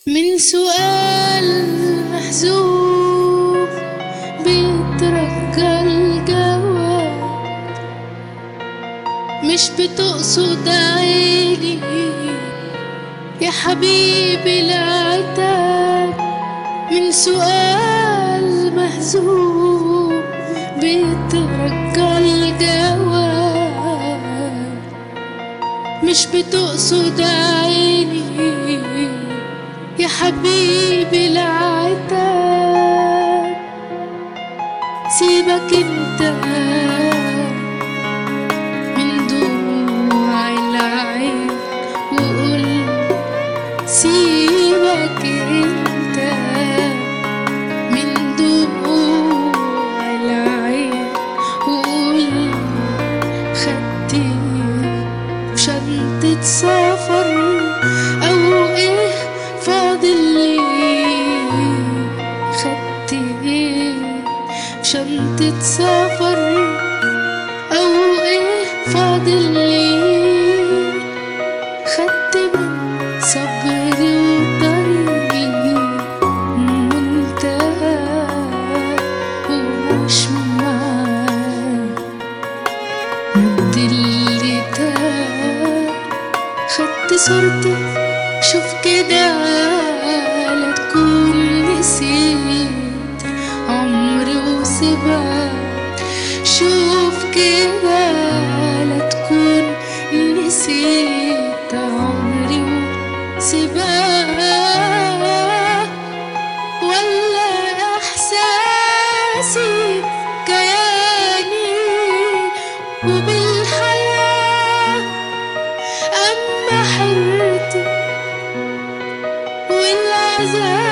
من سؤال محذوف بيترجى الجواب مش بتقصد عيني يا حبيبي العتاب من سؤال محذوف بيترجى الجواب مش بتقصد عيني يا حبيبي العتاب سيبك انت من دموع العين وقول سيبك انت من دموع العين وقول خدتي شنطة سفر أو إيه فاضل لي خدتي إيه شنطة سفر أو إيه فاضل لي خدت من صبري وطريقي منتهى ومش معاه مد اللي تاه خدت صورتي شوف كده لا تكون نسيت عمري وسباك شوف كده لا تكون نسيت عمري وسباك ولا احساسي كياني وبالحياه اما حيرتي والعذاب